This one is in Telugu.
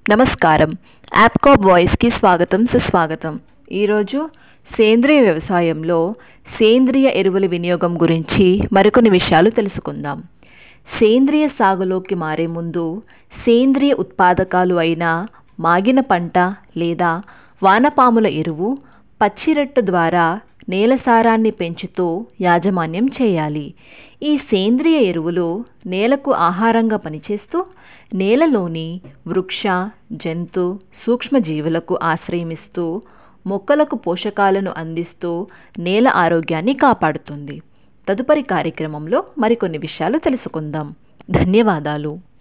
నమస్కారం యాప్కాప్ వాయిస్కి స్వాగతం సుస్వాగతం ఈరోజు సేంద్రియ వ్యవసాయంలో సేంద్రియ ఎరువుల వినియోగం గురించి మరికొన్ని విషయాలు తెలుసుకుందాం సేంద్రియ సాగులోకి మారే ముందు సేంద్రియ ఉత్పాదకాలు అయిన మాగిన పంట లేదా వానపాముల ఎరువు పచ్చిరొట్టు ద్వారా నేల సారాన్ని పెంచుతూ యాజమాన్యం చేయాలి ఈ సేంద్రియ ఎరువులు నేలకు ఆహారంగా పనిచేస్తూ నేలలోని వృక్ష జంతు సూక్ష్మజీవులకు ఆశ్రయమిస్తూ మొక్కలకు పోషకాలను అందిస్తూ నేల ఆరోగ్యాన్ని కాపాడుతుంది తదుపరి కార్యక్రమంలో మరికొన్ని విషయాలు తెలుసుకుందాం ధన్యవాదాలు